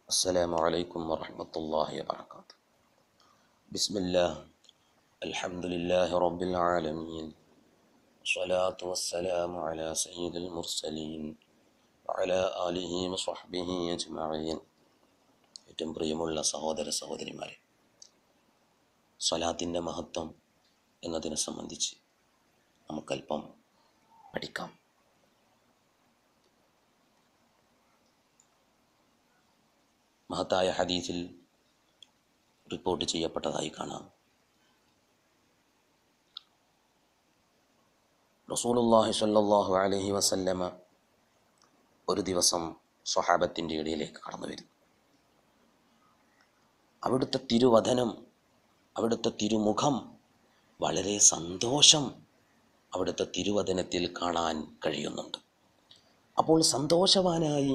السلام عليكم ورحمة الله وبركاته بسم الله الحمد لله رب العالمين والصلاة والسلام على سيد المرسلين وعلى آله وصحبه أجمعين ഏറ്റവും പ്രിയമുള്ള സഹോദര സഹോദരിമാരെ സ്വലാത്തിൻ്റെ മഹത്വം എന്നതിനെ സംബന്ധിച്ച് നമുക്കല്പം പഠിക്കാം മഹത്തായ ഹദീസിൽ റിപ്പോർട്ട് ചെയ്യപ്പെട്ടതായി കാണാം റസൂലുള്ളാഹി സ്വല്ലല്ലാഹു അലൈഹി വസല്ലമ ഒരു ദിവസം സ്വഹാബത്തിൻ്റെ ഇടയിലേക്ക് കടന്നു വരുന്നു അവിടുത്തെ തിരുവചനം അവിടുത്തെ തിരുമുഖം വളരെ സന്തോഷം അവിടുത്തെ തിരുവചനത്തിൽ കാണാൻ കഴിയുന്നുണ്ട് അപ്പോൾ സന്തോഷവാനായി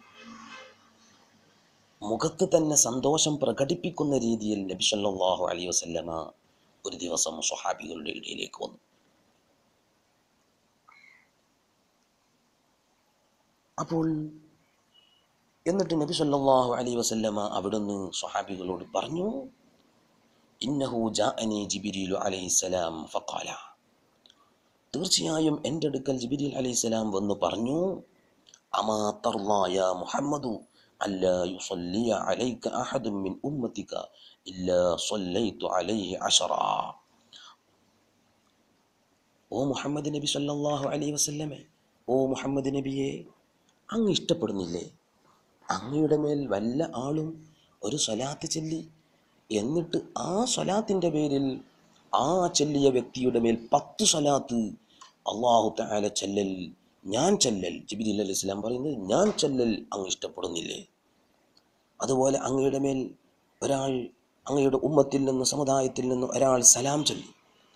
മുഖത്ത് തന്നെ സന്തോഷം പ്രകടിപ്പിക്കുന്ന രീതിയിൽ നബി സല്ലല്ലാഹു അലൈഹി വസല്ലമ ഒരു ദിവസം സ്വഹാബികളുടെ ഇടയിലേക്ക് വന്നു അപ്പോൾ എന്നിട്ട് നബി സല്ലല്ലാഹു അലൈഹി വസല്ലമ അവിടുന്ന് സ്വഹാബികളോട് പറഞ്ഞു ഇന്നഹു ജാഅനി ജിബ്രീലു അലൈഹിസ്സലാം ഫഖാല തീർച്ചയായും എൻ്റെ അടുക്കൽ ജിബ്രീൽ അലൈഹിസ്സലാം വന്ന് പറഞ്ഞു അമാ തർലാ യാ മുഹമ്മദു അല്ലാ യുസല്ലിയ അലൈക അഹദും മിൻ ഉമ്മത്തിക ഇല്ലാ സല്ലൈതു അലൈഹി അശറ ഓ മുഹമ്മദ് നബി സല്ലല്ലാഹു അലൈഹി വസല്ലമേ ഓ മുഹമ്മദ് നബിയെ അങ്ങ് ഇഷ്ടപ്പെടുന്നില്ലേ അങ്ങയുടെ മേൽ വല്ല ആളും ഒരു സ്വലാത്ത് ചൊല്ലി എന്നിട്ട് ആ സ്വലാത്തിൻ്റെ പേരിൽ ആ ചൊല്ലിയ വ്യക്തിയുടെ മേൽ പത്ത് സ്വലാത്ത് അള്ളാഹു തആല ചെല്ലൽ ഞാൻ ചെല്ലൽ ജിബിരി അലൈഹി സ്വലാം പറയുന്നത് ഞാൻ ചെല്ലൽ അങ്ങ് ഇഷ്ടപ്പെടുന്നില്ലേ അതുപോലെ അങ്ങയുടെ മേൽ ഒരാൾ അങ്ങയുടെ ഉമ്മത്തിൽ നിന്ന് സമുദായത്തിൽ നിന്ന് ഒരാൾ സലാം ചൊല്ലി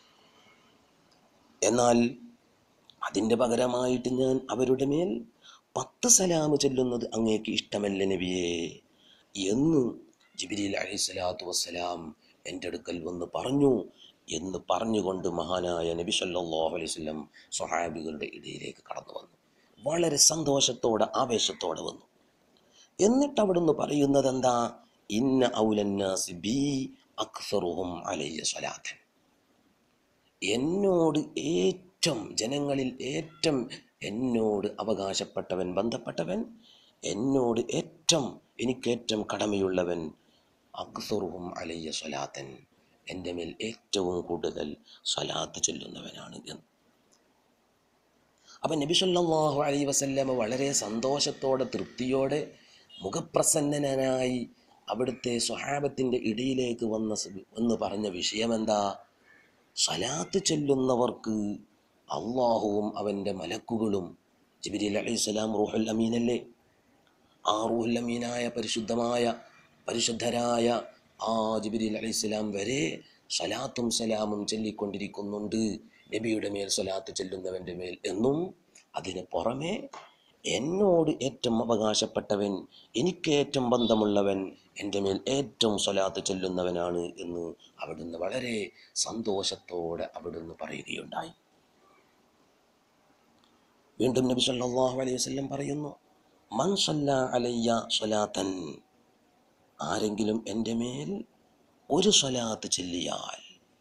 എന്നാൽ അതിൻ്റെ പകരമായിട്ട് ഞാൻ അവരുടെ മേൽ പത്ത് സലാമ് ചൊല്ലുന്നത് അങ്ങേക്ക് ഇഷ്ടമല്ല നബിയേ എന്ന് ജിബിരിൽ അലൈഹി സ്വലാത്തു വസ്സലാം എൻ്റെ അടുക്കൽ വന്ന് പറഞ്ഞു എന്ന് പറഞ്ഞുകൊണ്ട് മഹാനായ നബി സല്ലല്ലാഹു അലൈഹി വസല്ലം സ്വഹാബികളുടെ ഇടയിലേക്ക് കടന്നു വന്നു വളരെ സന്തോഷത്തോടെ ആവേശത്തോടെ വന്നു എന്നിട്ട് അവിടുന്ന് പറയുന്നത് എന്താ ഇന്ന ഔലന്നാസി ബി അക്സറുഹും അലയ്യ സ്വലാത്തൻ എന്നോട് ഏറ്റവും ജനങ്ങളിൽ ഏറ്റവും എന്നോട് അവകാശപ്പെട്ടവൻ ബന്ധപ്പെട്ടവൻ എന്നോട് ഏറ്റവും എനിക്കേറ്റവും കടമയുള്ളവൻ അക്സറുഹും അലയ്യ സ്വലാത്തൻ എൻ്റെ മേൽ ഏറ്റവും കൂടുതൽ സ്വലാത്ത് ചൊല്ലുന്നവനാണ് എന്ന് അപ്പം നബി സല്ലല്ലാഹു അലൈഹി വസല്ലമ വളരെ സന്തോഷത്തോടെ തൃപ്തിയോടെ മുഖപ്രസന്നനായി അവിടുത്തെ സ്വഹാബത്തിൻ്റെ ഇടയിലേക്ക് വന്ന സ- എന്ന് പറഞ്ഞ വിഷയം എന്താ സ്വലാത്ത് ചൊല്ലുന്നവർക്ക് അള്ളാഹുവും അവൻ്റെ മലക്കുകളും ജിബിരിൽ അലൈഹി സ്വലാം റൂഹുൽ അമീനല്ലേ ആ റൂഹുൽ അമീനായ പരിശുദ്ധമായ പരിശുദ്ധരായ ആ ജിബിരിൽ അലൈഹി സ്വലാം വരെ സലാത്തും സലാമും ചൊല്ലിക്കൊണ്ടിരിക്കുന്നുണ്ട് നബിയുടെ മേൽ സ്വലാത്ത് ചെല്ലുന്നവൻ്റെ മേൽ എന്നും അതിന് പുറമെ എന്നോട് ഏറ്റവും അവകാശപ്പെട്ടവൻ എനിക്ക് ഏറ്റവും ബന്ധമുള്ളവൻ എൻ്റെ മേൽ ഏറ്റവും സ്വലാത്ത് ചെല്ലുന്നവനാണ് എന്ന് അവിടുന്ന് വളരെ സന്തോഷത്തോടെ അവിടുന്ന് പറയുകയുണ്ടായി വീണ്ടും നബി സല്ലല്ലാഹു അലൈഹി വസല്ലം പറയുന്നു മൻ സല്ല അലയ്യ സ്വലാത്തൻ ആരെങ്കിലും എൻ്റെ മേൽ ഒരു സ്വലാത്ത് ചൊല്ലിയാൽ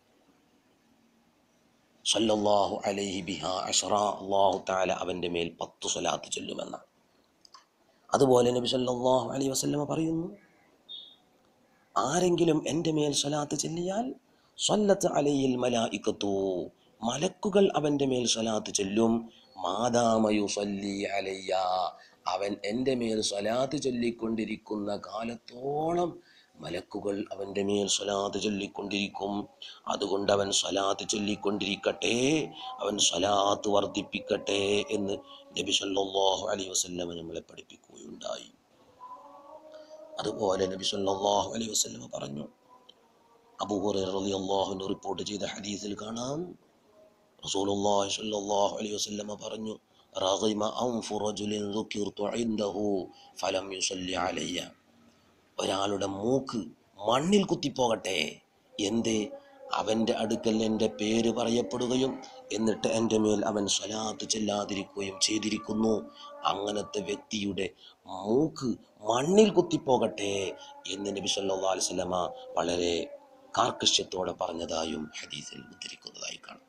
സല്ലല്ലാഹു അലൈഹി ബിഹ അഷറ അള്ളാഹു താല അവൻ്റെ മേൽ പത്ത് സ്വലാത്ത് ചൊല്ലുമെന്ന അതുപോലെ നബി സല്ലല്ലാഹു അലൈഹി വസല്ലമ പറയുന്നു ആരെങ്കിലും എൻ്റെ മേൽ സ്വലാത്ത് ചൊല്ലിയാൽ സ്വല്ലത്ത് അലയിൽ മലായിക്കത്തു മലക്കുകൾ അവൻ്റെ മേൽ സ്വലാത്ത് ചൊല്ലും മാതാമയു സല്ലി അലയ്യ അവൻ എൻ്റെ മേൽ സ്വലാത്ത് ചൊല്ലിക്കൊണ്ടിരിക്കുന്ന കാലത്തോളം മലക്കുകൾ അവൻ്റെ മേൽ സ്വലാത്ത് ചൊല്ലിക്കൊണ്ടിരിക്കും അതുകൊണ്ട് അവൻ സ്വലാത്ത് ചൊല്ലിക്കൊണ്ടിരിക്കട്ടെ അവൻ സ്വലാത്ത് വർദ്ധിപ്പിക്കട്ടെ എന്ന് നബി സല്ലല്ലാഹു അലൈഹി വസല്ലമ നമ്മളെ പഠിപ്പിക്കുകയുണ്ടായി അതുപോലെ നബി സല്ലല്ലാഹു അലൈഹി വസല്ലമ പറഞ്ഞു അബൂ ഹുറൈറ റളിയല്ലാഹു അൻഹു റിപ്പോർട്ട് ചെയ്ത ഹദീസിൽ കാണാം റസൂലുള്ളാഹി സ്വല്ലല്ലാഹു അലൈഹി വസല്ലമ പറഞ്ഞു റഗിമ അൻഫു റജുലിൻ ദുക്കിർതു ഇൻദഹു ഫലം യുസല്ലി അലയ്യ ഒരാളുടെ മൂക്ക് മണ്ണിൽ കുത്തിപ്പോകട്ടെ എന്തേ അവൻ്റെ അടുക്കൽ എൻ്റെ പേര് പറയപ്പെടുകയും എന്നിട്ട് എൻ്റെ മേൽ അവൻ സ്വലാത്ത് ചെല്ലാതിരിക്കുകയും ചെയ്തിരിക്കുന്നു അങ്ങനത്തെ വ്യക്തിയുടെ മൂക്ക് മണ്ണിൽ കുത്തിപ്പോകട്ടെ എന്ന് നബി സല്ലല്ലാഹു അലൈഹി വസല്ലമ വളരെ കാർക്കശ്യത്തോടെ പറഞ്ഞതായും ഹദീസിൽ ഉദ്ധരിക്കുന്നതായി കാണാം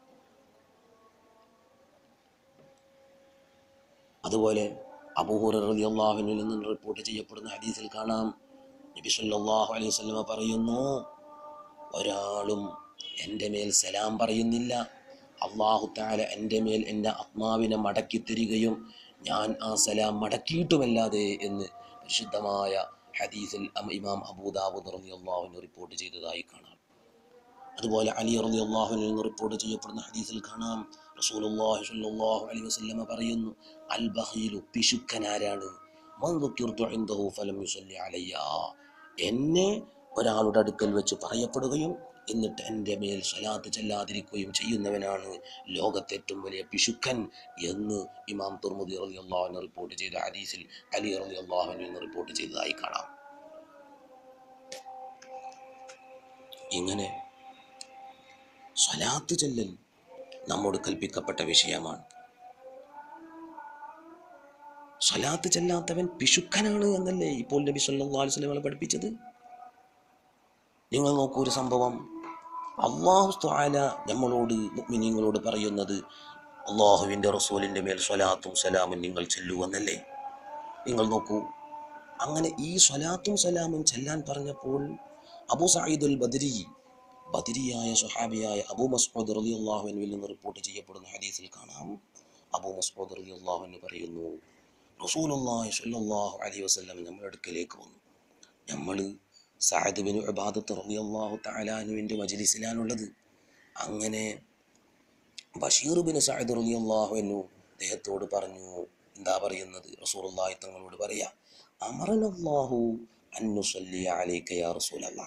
അതുപോലെ അബൂഹുറ റളിയല്ലാഹുവിൽ നിന്ന് റിപ്പോർട്ട് ചെയ്യപ്പെടുന്ന ഹദീസിൽ കാണാം നബി സല്ലല്ലാഹു അലൈഹി വസല്ലമ പറയുന്നു ഒരാളും എൻ്റെ മേൽ സലാം പറയുന്നില്ല അള്ളാഹു താല എൻ്റെ മേൽ എൻ്റെ ആത്മാവിനെ മടക്കി തരികയും ഞാൻ ആ സലാം മടക്കിയിട്ടുമല്ലാതെ എന്ന് പരിശുദ്ധമായ ഹദീസിൽ അം- ഇമാം അബൂദാബുദ് റളിയല്ലാഹു റിപ്പോർട്ട് ചെയ്തതായി കാണാം അതുപോലെ അലി റളി അള്ളാഹുവിൽ നിന്ന് റിപ്പോർട്ട് ചെയ്യപ്പെടുന്ന ഹദീസിൽ കാണാം റസൂലുള്ളാഹി സ്വല്ലല്ലാഹു അലൈഹി വസല്ലമ പറയുന്നു അൽ ബഖീലു പിശുക്കനാരാണ് മൻ ദുക്കിർതു ഇൻദഹു ഫലം യുസല്ലി അലയ്യ എന്നെ ഒരാളുടെ അടുക്കൽ വെച്ച് പറയപ്പെടുകയും എന്നിട്ട് എൻ്റെ മേൽ സ്വലാത്ത് ചെല്ലാതിരിക്കുകയും ചെയ്യുന്നവനാണ് ലോകത്തെ ഏറ്റവും വലിയ പിശുക്കൻ എന്ന് ഇമാം തുർമുദി റളി അള്ളാഹുവിനെ റിപ്പോർട്ട് ചെയ്ത ഹദീസിൽ അലി റളി അള്ളാഹുവിൽ നിന്ന് റിപ്പോർട്ട് ചെയ്തതായി കാണാം ഇങ്ങനെ സ്വലാത്ത് ചെല്ലൽ നമ്മോട് കൽപ്പിക്കപ്പെട്ട വിഷയമാണ് സ്വലാത്ത് ചെല്ലാത്തവൻ പിശുക്കനാണ് എന്നല്ലേ ഇപ്പോൾ നബി സല്ലല്ലാഹു അലൈഹി വസല്ലം പഠിപ്പിച്ചത് നിങ്ങൾ നോക്കൂ ഒരു സംഭവം അള്ളാഹു തആല നമ്മളോട് മുഅ്മിനീങ്ങളോട് പറയുന്നത് അള്ളാഹുവിൻ്റെ റസൂലിൻ്റെ മേൽ സ്വലാത്തും സലാമും നിങ്ങൾ ചെല്ലൂ എന്നല്ലേ നിങ്ങൾ നോക്കൂ അങ്ങനെ ഈ സ്വലാത്തും സലാമും ചെല്ലാൻ പറഞ്ഞപ്പോൾ അബൂ സഈദുൽ ബദരി ബദരിയായ സ്വഹാബിയായ അബൂ മസ്ഊദ് റളിയല്ലാഹു അൻഹുവിൽ നിന്ന് റിപ്പോർട്ട് ചെയ്യപ്പെടുന്ന ഹദീസിൽ കാണാം അബൂ മസ്ഊദ് റളിയല്ലാഹു അൻഹു പറയുന്നു റസൂലുള്ളാഹി സ്വല്ലല്ലാഹു അലൈഹി വസല്ലം നമ്മുടെ അടുക്കലേക്ക് വന്നു നമ്മൾ സഅദ് ബിൻ ഉബാദത്ത് റളിയല്ലാഹു തആല അൻഹുവിൻ്റെ മജ്ലിസിലാണുള്ളത് അങ്ങനെ ബഷീർ ബിൻ സഅദ് റളിയല്ലാഹു അൻഹു അദ്ദേഹത്തോട് പറഞ്ഞു എന്താ പറയുന്നത് റസൂലുള്ളാഹി തങ്ങളോട് പറയാ അമറനല്ലാഹു അൻ നുസല്ലി അലൈക യാ റസൂലല്ലാഹ്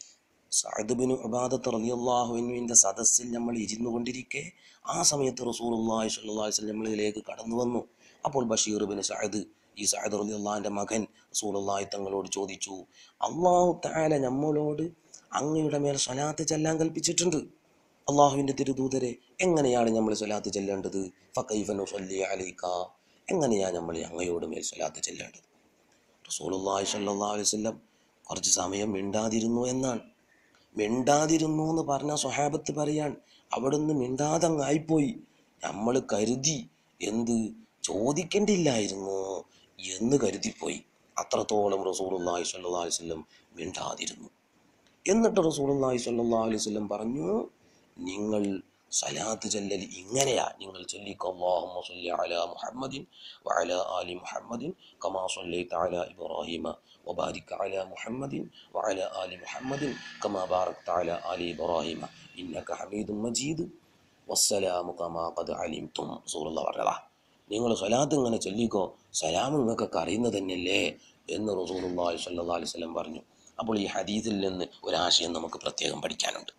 സഅദ് ബിൻ ഉബാദത്ത് റളിയല്ലാഹു അൻഹുവിൻ്റെ സദസ്സിൽ നമ്മൾ ഇരുന്നു കൊണ്ടിരിക്കെ ആ സമയത്ത് റസൂലുള്ളാഹി സ്വല്ലല്ലാഹു അലൈഹി വസല്ലം നമ്മളിലേക്ക് കടന്നു വന്നു അപ്പോൾ ബഷീർ ബിൻ സഅദ് ഈ സഅദ് റളിയല്ലാഹുവിൻ്റെ മകൻ റസൂലുള്ളാഹി തങ്ങളോട് ചോദിച്ചു അള്ളാഹു തആല നമ്മളോട് അങ്ങയുടെ മേൽ സ്വലാത്ത് ചെല്ലാൻ കൽപ്പിച്ചിട്ടുണ്ട് അള്ളാഹുവിൻ്റെ തിരുദൂതരെ എങ്ങനെയാണ് നമ്മൾ സ്വലാത്ത് ചെല്ലേണ്ടത് ഫക്കൈഫ നുസല്ലി അലൈക എങ്ങനെയാണ് നമ്മൾ അങ്ങയോട് മേൽ സ്വലാത്ത് ചെല്ലേണ്ടത് റസൂലുള്ളാഹി സ്വല്ലല്ലാഹു അലൈഹി വസല്ലം കുറച്ച് സമയം മിണ്ടാതിരുന്നു എന്നാണ് മിണ്ടാതിരുന്നു എന്ന് പറഞ്ഞ സ്വഹാബത്ത് പറയാൻ അവിടുന്ന് മിണ്ടാതങ്ങായിപ്പോയി നമ്മൾ കരുതി എന്ത് ചോദിക്കേണ്ടില്ലായിരുന്നു എന്ന് കരുതിപ്പോയി അത്രത്തോളം റസൂലുള്ളാഹി സ്വല്ലല്ലാഹു അലൈഹി വസല്ലം മിണ്ടാതിരുന്നു എന്നിട്ട് റസൂലുള്ളാഹി സ്വല്ലല്ലാഹു അലൈഹി വസല്ലം പറഞ്ഞു നിങ്ങൾ സലാത്ത് ചെല്ലൽ ഇങ്ങനെയാ നിങ്ങൾ ചൊല്ലിക്കോ അല്ലാഹുമ്മ സ്വല്ലി അലാ മുഹമ്മദിൻ വഅലാ ആലി മുഹമ്മദിൻ കമാ സ്വല്ലൈത അലാ ഇബ്രാഹിമ വബാരിക് അലാ മുഹമ്മദിൻ വഅലാ ആലി മുഹമ്മദിൻ കമാ ബാറക്ത അലാ ആലി ഇബ്രാഹിമ ഇന്നക ഹമീദും മജീദ് വസ്സലാമു കമാ ഖദ് അലിംതും റസൂലുള്ളാഹി പറഞ്ഞതാ നിങ്ങൾ സ്വലാത്ത് ഇങ്ങനെ ചൊല്ലിക്കോ സലാം നിങ്ങൾക്കൊക്കെ അറിയുന്നത് തന്നെയല്ലേ എന്ന് റസൂലുള്ളാഹി സ്വല്ലല്ലാഹു അലൈഹി വസല്ലം പറഞ്ഞു അപ്പോൾ ഈ ഹദീസിൽ നിന്ന് ഒരാശയം നമുക്ക് പ്രത്യേകം പഠിക്കാനുണ്ട്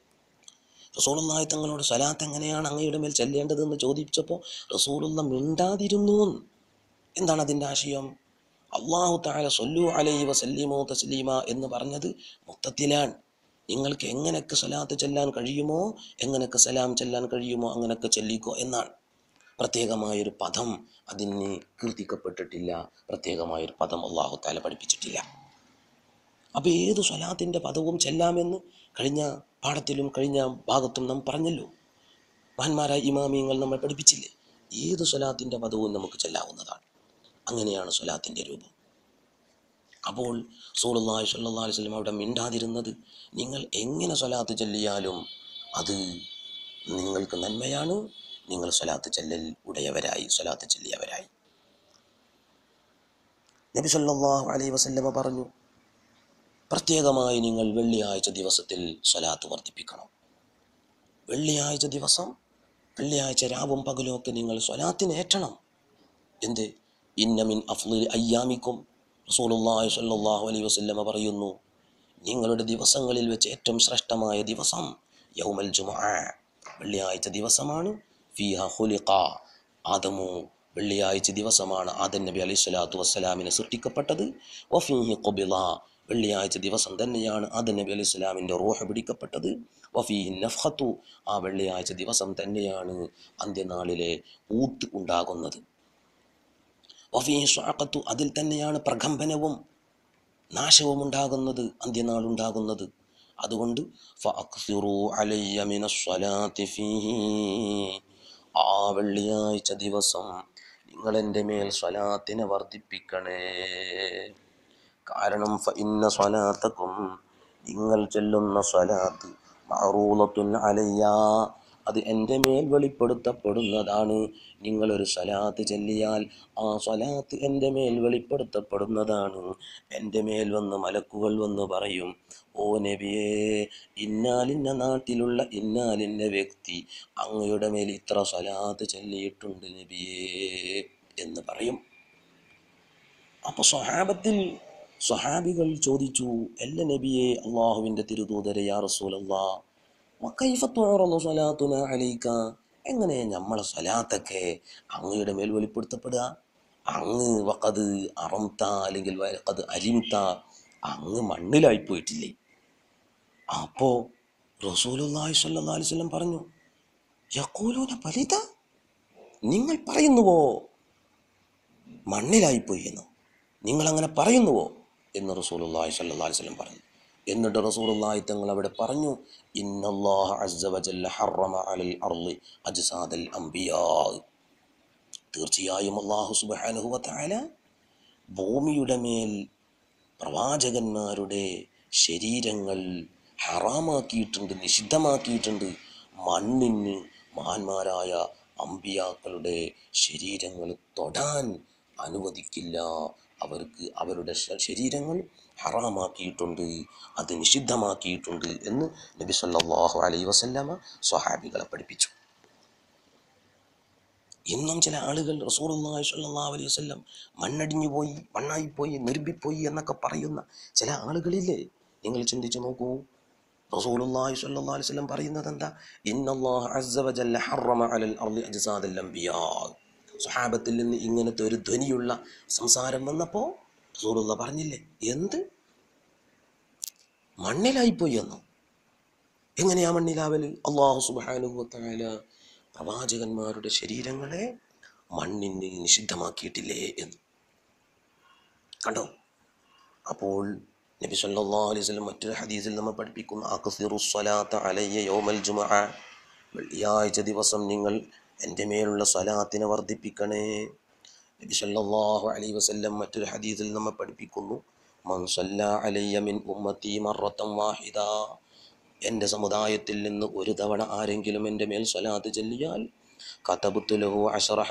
റസൂലുള്ളാഹി തങ്ങളോട് സ്വലാത്ത് എങ്ങനെയാണ് അങ്ങയുടെ മേൽ ചെല്ലേണ്ടതെന്ന് ചോദിച്ചപ്പോൾ റസൂലുള്ള മിണ്ടാതിരുന്നു എന്ന്. എന്താണ് അതിൻ്റെ ആശയം അള്ളാഹു താല സൊല്ലു അലൈഹി വസല്ലിമോ തസ്ലീമ എന്ന് പറഞ്ഞത് മൊത്തത്തിലാണ് നിങ്ങൾക്ക് എങ്ങനെയൊക്കെ സ്വലാത്ത് ചെല്ലാൻ കഴിയുമോ എങ്ങനെയൊക്കെ സലാം ചെല്ലാൻ കഴിയുമോ അങ്ങനെയൊക്കെ ചെല്ലിക്കോ എന്നാണ് പ്രത്യേകമായൊരു പദം അതിന് കീർത്തിക്കപ്പെട്ടിട്ടില്ല പ്രത്യേകമായൊരു പദം അള്ളാഹു താല പഠിപ്പിച്ചിട്ടില്ല അപ്പോൾ ഏത് സ്വലാത്തിൻ്റെ പദവും ചെല്ലാമെന്ന് കഴിഞ്ഞ പാഠത്തിലും കഴിഞ്ഞ ഭാഗത്തും നാം പറഞ്ഞല്ലോ മഹാന്മാരായ ഇമാമിയങ്ങൾ നമ്മെ പഠിപ്പിച്ചില്ലേ ഏത് സ്വലാത്തിൻ്റെ പദവും നമുക്ക് ചെല്ലാവുന്നതാണ് അങ്ങനെയാണ് സ്വലാത്തിൻ്റെ രൂപം അപ്പോൾ സൂളുല്ലാഹി സ്വല്ലല്ലാഹി അലൈഹി വസല്ലം അവിടെ മിണ്ടാതിരുന്നത് നിങ്ങൾ എങ്ങനെ സ്വലാത്ത് ചൊല്ലിയാലും അത് നിങ്ങൾക്ക് നന്മയാണ് നിങ്ങൾ സ്വലാത്ത് ചെല്ലൽ ഉടയവരായി സ്വലാത്ത് ചെല്ലിയവരായി നബി സല്ലല്ലാഹു അലൈഹി വസല്ലമ പറഞ്ഞു പ്രത്യേകമായി നിങ്ങൾ വെള്ളിയാഴ്ച ദിവസത്തിൽ സ്വലാത്ത് വർദ്ധിപ്പിക്കണം വെള്ളിയാഴ്ച ദിവസം വെള്ളിയാഴ്ച രാവും പകലും ഒക്കെ നിങ്ങൾ സ്വലാത്തിന് ഏറ്റണം എന്ത് ഇന്നമിൻ അഫ്ലിൽ അയ്യാമിക്കും റസൂലുള്ളാഹി സ്വല്ലല്ലാഹു അലൈഹി വസല്ലമ പറയുന്നു നിങ്ങളുടെ ദിവസങ്ങളിൽ വെച്ച് ഏറ്റവും ശ്രേഷ്ഠമായ ദിവസം യൗമൽ ജുമുഅ വെള്ളിയാഴ്ച ദിവസമാണ് ഫീഹ ഖുലിഖ ആദമു വെള്ളിയാഴ്ച ദിവസമാണ് ആദം നബി അലൈഹി സ്വലാത്തു വസ്സലാമിനെ സൃഷ്ടിക്കപ്പെട്ടത് വഫീഹി ഖുബിള വെള്ളിയാഴ്ച ദിവസം തന്നെയാണ് അത് നബി അലൈഹി ഇസ്ലാമിൻ്റെ റൂഹ് പിടിക്കപ്പെട്ടത് വഫീ നഫ്ഹത്തു ആ വെള്ളിയാഴ്ച ദിവസം തന്നെയാണ് അന്ത്യനാളിലെ ഊത്ത് ഉണ്ടാകുന്നത് വഫീ സ്വാഖത്തു അതിൽ തന്നെയാണ് പ്രകമ്പനവും നാശവും ഉണ്ടാകുന്നത് അന്ത്യനാൾ ഉണ്ടാകുന്നത് അതുകൊണ്ട് ഫഅക്സിറൂ അലയ്യ മിനസ്സലാത്തി ഫീഹി ആ വെള്ളിയാഴ്ച ദിവസം നിങ്ങൾ എൻ്റെ മേൽ സ്വലാത്തിനെ വർദ്ധിപ്പിക്കണേ കാരണം ഫ ഇന്ന സ്വലാത്തക്കും നിങ്ങൾ ചെല്ലുന്ന സ്വലാത്ത് മറൂലത്തുൻ അലയ്യ അത് എൻ്റെ മേൽ വെളിപ്പെടുത്തപ്പെടുന്നതാണ് നിങ്ങളൊരു സ്വലാത്ത് ചൊല്ലിയാൽ ആ സ്വലാത്ത് എൻ്റെ മേൽ വെളിപ്പെടുത്തപ്പെടുന്നതാണ് എൻ്റെ മേൽ വന്ന് മലക്കുകൾ വന്ന് പറയും ഓ നബിയേ ഇന്നാലിന്ന നാട്ടിലുള്ള ഇന്നാലിന്ന വ്യക്തി അങ്ങയുടെ മേൽ ഇത്ര സ്വലാത്ത് ചൊല്ലിയിട്ടുണ്ട് നബിയേ എന്ന് പറയും അപ്പോൾ സ്വഹാബത്തിൽ സ്വഹാബികൾ ചോദിച്ചു എല്ലാ നബിയെ അള്ളാഹുവിൻ്റെ തിരുദൂതരെ യാ റസൂലല്ലാ വക്കൈഫ തുഴറുന്നു സ്വലാത്തുന അലൈക്ക എങ്ങനെ നമ്മളെ സ്വലാത്തൊക്കെ അങ്ങയുടെ മേൽ വെളിപ്പെടുത്തപ്പെടുക അങ്ങ് വക്കത് അറംത അല്ലെങ്കിൽ വക്കത് അരിംത അങ്ങ് മണ്ണിലായി പോയിട്ടില്ലേ അപ്പോൾ റസൂലുള്ളാഹി സ്വല്ലല്ലാഹി അലൈഹി വസല്ലം പറഞ്ഞു യഖൂലൂന ഫലിത നിങ്ങൾ പറയുന്നുവോ മണ്ണിലായിപ്പോയി എന്ന് നിങ്ങൾ അങ്ങനെ പറയുന്നുവോ എന്ന് റസൂലുള്ളാഹി സ്വല്ലല്ലാഹി അലൈഹി വസല്ലം പറഞ്ഞു എന്നിട്ട് റസൂലുള്ളാഹി തങ്ങൾ അവിടെ പറഞ്ഞു ഇന്നല്ലാഹ അസ്സ വജല്ല ഹറമ അലൽ അർളി അജ്സാദൽ അംബിയാ തീർച്ചയായും അല്ലാഹു സുബ്ഹാനഹു വതആല ഭൂമിയുടെ മേൽ പ്രവാചകന്മാരുടെ ശരീരങ്ങൾ ഹറാമാക്കിയിട്ടുണ്ട് നിഷിദ്ധമാക്കിയിട്ടുണ്ട് മണ്ണിന് മഹാന്മാരായ അമ്പിയാക്കളുടെ ശരീരങ്ങൾ തൊടാൻ അനുവദിക്കില്ല അവർക്ക് അവരുടെ ശ- ശരീരങ്ങൾ ഹറാമാക്കിയിട്ടുണ്ട് അത് നിഷിദ്ധമാക്കിയിട്ടുണ്ട് എന്ന് നബി സല്ലല്ലാഹു അലൈഹി വസല്ലമ സ്വഹാബികളെ പഠിപ്പിച്ചു ഇന്നും ചില ആളുകൾ റസൂലുള്ളാഹി സ്വല്ലല്ലാഹു അലൈഹി വസല്ലം മണ്ണടിഞ്ഞു പോയി മണ്ണായിപ്പോയി നിർമ്മിപ്പോയി എന്നൊക്കെ പറയുന്ന ചില ആളുകളില്ലേ നിങ്ങൾ ചിന്തിച്ചു നോക്കൂ റസൂലുള്ളാഹി സ്വല്ലല്ലാഹു അലൈഹി വസല്ലം പറയുന്നത് എന്താ ഇന്നല്ലാഹ അസ്സ വജല്ല ഹറമ അലൽ അർളി അജ്സാദൽ അംബിയാ സ്വഹാബത്തിൽ നിന്ന് ഇങ്ങനത്തെ ഒരു ധ്വനിയുള്ള സംസാരം വന്നപ്പോൾ റസൂലുള്ള പറഞ്ഞില്ലേ എന്ത് മണ്ണിലായിപ്പോയി എന്നോ എങ്ങനെയാ മണ്ണിലാവല് അള്ളാഹു സുബ്ഹാനഹു വതആല പ്രവാചകന്മാരുടെ ശരീരങ്ങളെ മണ്ണിന് നിഷിദ്ധമാക്കിയിട്ടില്ലേ എന്ന് കണ്ടോ അപ്പോൾ നബി സല്ലല്ലാഹു അലൈഹി വസല്ലം മറ്റൊരു ഹദീസിൽ നമ്മൾ പഠിപ്പിക്കുന്നു അക്സിറു സ്വലാത്ത അലയ്യ യൗമൽ ജുമഅ വെള്ളിയാഴ്ച ദിവസം നിങ്ങൾ എൻ്റെ മേലുള്ള സ്വലാത്തിനെ വർദ്ധിപ്പിക്കണേ നബി സല്ലല്ലാഹു അലൈഹി വസല്ലം മറ്റൊരു ഹദീസിൽ നമ്മൾ പഠിപ്പിക്കുന്നു മൻ സല്ല അലയ്യ മിൻ ഉമ്മത്തി മറത്തം വാഹിദ എൻ്റെ സമുദായത്തിൽ നിന്ന് ഒരു തവണ ആരെങ്കിലും എൻ്റെ മേൽ സ്വലാത്ത് ചൊല്ലിയാൽ കതബുത്തു ലഹു അശറ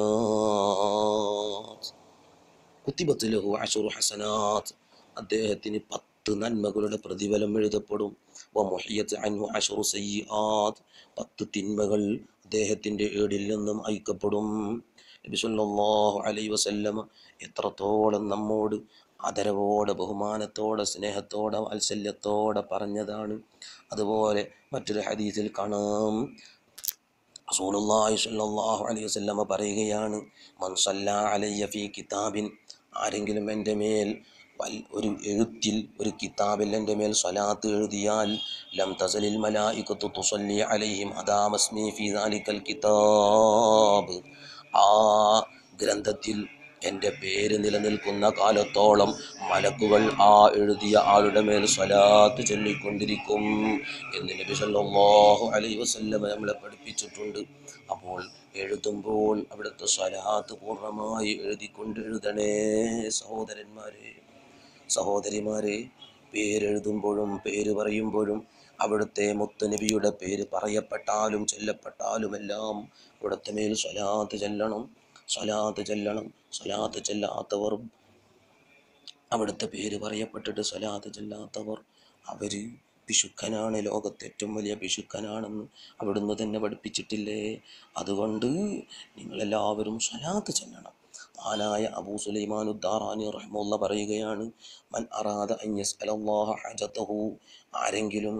ഹസനാത്ത് കുത്തിബത്ത് ലഹു അശറു ഹസനാത്ത് അദ്ദേഹത്തിന് പത്ത് നന്മകളുടെ പ്രതിഫലം എഴുതപ്പെടും വമുഹിയത്ത് അൻഹു അശറു സയ്യിആത്ത് പത്ത് തിന്മകൾ അദ്ദേഹത്തിൻ്റെ ഏടിൽ നിന്നും അയക്കപ്പെടും നബി സല്ലല്ലാഹു അലൈഹി വസല്ലമ എത്രത്തോളം നമ്മോട് ആദരവോടെ ബഹുമാനത്തോടെ സ്നേഹത്തോടെ വാത്സല്യത്തോടെ പറഞ്ഞതാണ് അതുപോലെ മറ്റൊരു ഹദീസിൽ കാണാം റസൂലുള്ളാഹി സ്വല്ലല്ലാഹു അലൈഹി വസല്ലമ പറയുകയാണ് മൻ സല്ലാ അലയ്യ ഫീ കിതാബിൻ ആരെങ്കിലും എൻ്റെ മേൽ വൽ- ഒരു എഴുത്തിൽ ഒരു കിതാബിൽ എൻ്റെ മേൽ സ്വലാത്ത് എഴുതിയാൽ ലം തസലിൽ മലായികത്തു തുസല്ലി അലൈഹിം അദാമസ്മി ഫീ ദാലിക്കൽ കിതാബ് ആ ഗ്രന്ഥത്തിൽ എൻ്റെ പേര് നിലനിൽക്കുന്ന കാലത്തോളം മലക്കുകൾ ആ എഴുതിയ ആളുടെ മേൽ സ്വലാത്ത് ചൊല്ലിക്കൊണ്ടിരിക്കും എന്ന് നബി സല്ലല്ലാഹു അലൈഹി വസല്ലം നമ്മളെ പഠിപ്പിച്ചിട്ടുണ്ട് അപ്പോൾ എഴുതുമ്പോൾ അവിടുത്തെ സ്വലാത്ത് പൂർണ്ണമായി എഴുതിക്കൊണ്ട് എഴുതണേ സഹോദരന്മാരെ സഹോദരിമാരെ പേരെഴുതുമ്പോഴും പേര് പറയുമ്പോഴും അവിടുത്തെ മുത്തുനബിയുടെ പേര് പറയപ്പെട്ടാലും ചൊല്ലപ്പെട്ടാലുമെല്ലാം അവിടുത്തെ മേൽ സ്വലാത്ത് ചെല്ലണം സ്വലാത്ത് ചെല്ലണം സ്വലാത്ത് ചെല്ലാത്തവർ അവിടുത്തെ പേര് പറയപ്പെട്ടിട്ട് സ്വലാത്ത് ചെല്ലാത്തവർ അവർ പിശുക്കനാണ് ലോകത്തെ ഏറ്റവും വലിയ പിശുക്കനാണെന്ന് അവിടുന്ന് തന്നെ പഠിപ്പിച്ചിട്ടില്ലേ അതുകൊണ്ട് നിങ്ങളെല്ലാവരും സ്വലാത്ത് ചെല്ലണം മഹാനായ അബൂ സുലൈമാൻ ഉദ്ദാറാനി റഹ്മുള്ള പറയുകയാണ് മൻ അറാദ അൻ യസ്അലല്ലാഹ ഹജതഹു ആരെങ്കിലും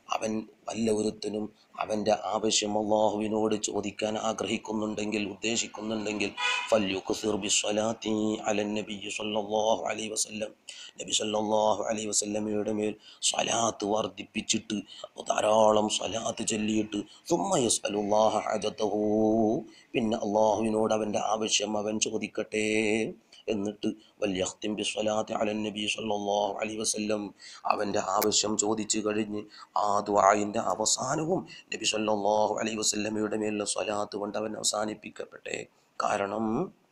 അവൻ വല്ല ഒരുത്തനും അവൻ്റെ ആവശ്യം അള്ളാഹുവിനോട് ചോദിക്കാൻ ആഗ്രഹിക്കുന്നുണ്ടെങ്കിൽ ഉദ്ദേശിക്കുന്നുണ്ടെങ്കിൽ ഫല്യുക്സിർ ബിസ്വലാത്തി അലൻ നബി സല്ലല്ലാഹു അലൈഹി വസല്ലം നബി സല്ലല്ലാഹു അലൈഹി വസല്ലമയുടെ മേൽ സ്വലാത്ത് വർദ്ധിപ്പിച്ചിട്ട് ധാരാളം സ്വലാത്ത് ചൊല്ലിയിട്ട് സുമ്മ യസ്അലുല്ലാഹ ഹജതഹു പിന്നെ അള്ളാഹുവിനോട് അവൻ്റെ ആവശ്യം അവൻ ചോദിക്കട്ടെ എന്നിട്ട് വല്യഖ്തിം ബിസ്വലാത്തി അലൻ നബി സല്ലല്ലാഹു അലൈഹി വസല്ലം അവൻ്റെ ആവശ്യം ചോദിച്ചു കഴിഞ്ഞ് ആ ദുആയിൻ്റെ അവസാനവും നബി സല്ലല്ലാഹു അലൈഹി വസല്ലമയുടെ മേലുള്ള സ്വലാത്ത് കൊണ്ട് അവൻ അവസാനിപ്പിക്കപ്പെട്ടെ കാരണം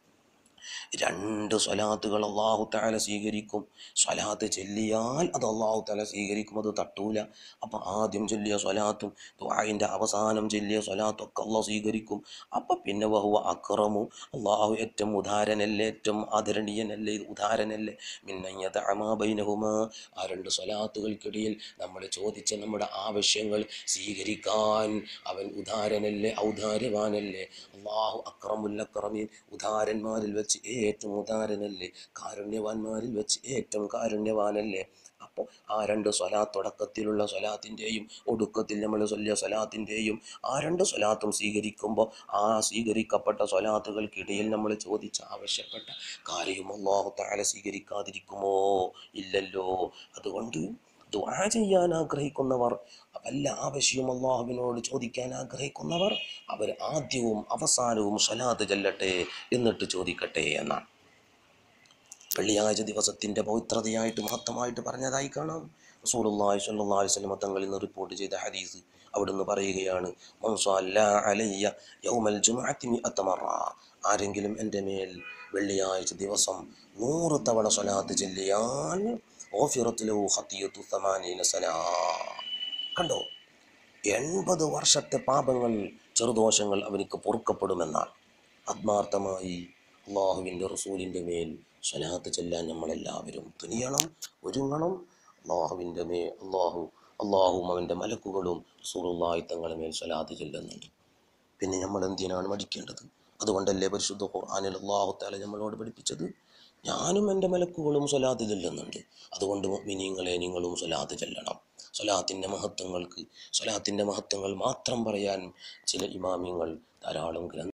രണ്ട് സ്വലാത്തുകൾ അള്ളാഹു താല സ്വീകരിക്കും സ്വലാത്ത് ചൊല്ലിയാൽ അത് അള്ളാഹു താല സ്വീകരിക്കും അത് തട്ടൂല അപ്പം ആദ്യം ചൊല്ലിയ സ്വലാത്തും ദുആയിൻ്റെ അവസാനം ചൊല്ലിയ സ്വലാത്തും ഒക്കെ അള്ളാഹു സ്വീകരിക്കും അപ്പം പിന്നെ വഹുവ അക്രമു അള്ളാഹു ഏറ്റവും ഉദാരനല്ലേ ഏറ്റവും ആദരണീയനല്ലേ ഉദാരനല്ലേ മിന്നയ്യത അമാബൈനഹുമ ആ രണ്ട് സ്വലാത്തുകൾക്കിടയിൽ നമ്മൾ ചോദിച്ച നമ്മുടെ ആവശ്യങ്ങൾ സ്വീകരിക്കാൻ അവൻ ഉദാരനല്ലേ ഔദാര്യവാനല്ലേ അള്ളാഹു അക്രമുല്ലക്രമീൻ ഉദാരന്മാരിൽ വെച്ച് ഏറ്റവും ഉദാരനല്ലേ കാരുണ്യവാന്മാരിൽ വെച്ച് ഏറ്റവും കാരുണ്യവാനല്ലേ അപ്പോൾ ആ രണ്ട് സ്വലാത്ത് തുടക്കത്തിലുള്ള സ്വലാത്തിൻ്റെയും ഒടുക്കത്തിൽ നമ്മൾ ചൊല്ലിയ സ്വലാത്തിൻ്റെയും ആ രണ്ട് സ്വലാത്തും സ്വീകരിക്കുമ്പോൾ ആ സ്വീകരിക്കപ്പെട്ട സ്വലാത്തുകൾക്കിടയിൽ നമ്മൾ ചോദിച്ച ആവശ്യപ്പെട്ട കാര്യം അള്ളാഹു താല സ്വീകരിക്കാതിരിക്കുമോ ഇല്ലല്ലോ അതുകൊണ്ട് ദുആ ചെയ്യാൻ ആഗ്രഹിക്കുന്നവർ വല്ല ആവശ്യവും അള്ളാഹുവിനോട് ചോദിക്കാൻ ആഗ്രഹിക്കുന്നവർ അവർ ആദ്യവും അവസാനവും സ്വലാത്ത് ചെല്ലട്ടെ എന്നിട്ട് ചോദിക്കട്ടെ എന്നാണ് വെള്ളിയാഴ്ച ദിവസത്തിൻ്റെ പവിത്രതയായിട്ട് മഹത്വമായിട്ട് പറഞ്ഞതായി കാണാം റസൂലുള്ളാഹി സ്വല്ലല്ലാഹു അലൈഹി വസല്ലം തങ്ങളിൽ നിന്ന് റിപ്പോർട്ട് ചെയ്ത ഹദീസ് അവിടുന്ന് പറയുകയാണ് മൻ സ്വല്ല അലയ്യ യൗമൽ ജുമുഅത്തി മിഅത്ത മറ ആരെങ്കിലും എൻ്റെ മേൽ വെള്ളിയാഴ്ച ദിവസം നൂറ് തവണ സ്വലാത്ത് ചൊല്ലിയാൽ ഓഫിറത്ത് ലഹു ഖത്തിയത്തു തമാനീന സനാ കണ്ടോ എൺപത് വർഷത്തെ പാപങ്ങൾ ചെറുദോഷങ്ങൾ അവനിക്ക് പൊറുക്കപ്പെടുമെന്നാണ് ആത്മാർത്ഥമായി അള്ളാഹുവിൻ്റെ റസൂലിൻ്റെ മേൽ സ്വലാത്ത് ചെല്ലാൻ നമ്മളെല്ലാവരും തുനിയണം ഒരുങ്ങണം അള്ളാഹുവിൻ്റെ മേ അള്ളാഹു അള്ളാഹുവും അവൻ്റെ മലക്കുകളും റസൂലുള്ളാഹി തങ്ങളുടെ മേൽ സ്വലാത്ത് ചെല്ലുന്നുണ്ട് പിന്നെ നമ്മൾ എന്തിനാണ് മടിക്കേണ്ടത് അതുകൊണ്ടല്ലേ പരിശുദ്ധ ഖുർആനിൽ അള്ളാഹു താല നമ്മളോട് പഠിപ്പിച്ചത് ഞാനും എൻ്റെ മലക്കുകളും സ്വലാത്ത് ചെല്ലുന്നുണ്ട് അതുകൊണ്ട് മിനിങ്ങളെ നിങ്ങളും സ്വലാത്ത് ചെല്ലണം സ്വലാത്തിൻ്റെ മഹത്വങ്ങൾക്ക് സ്വലാത്തിൻ്റെ മഹത്വങ്ങൾ മാത്രം പറയാൻ ചില ഇമാമിങ്ങൾ ധാരാളം ഗ്രന്ഥ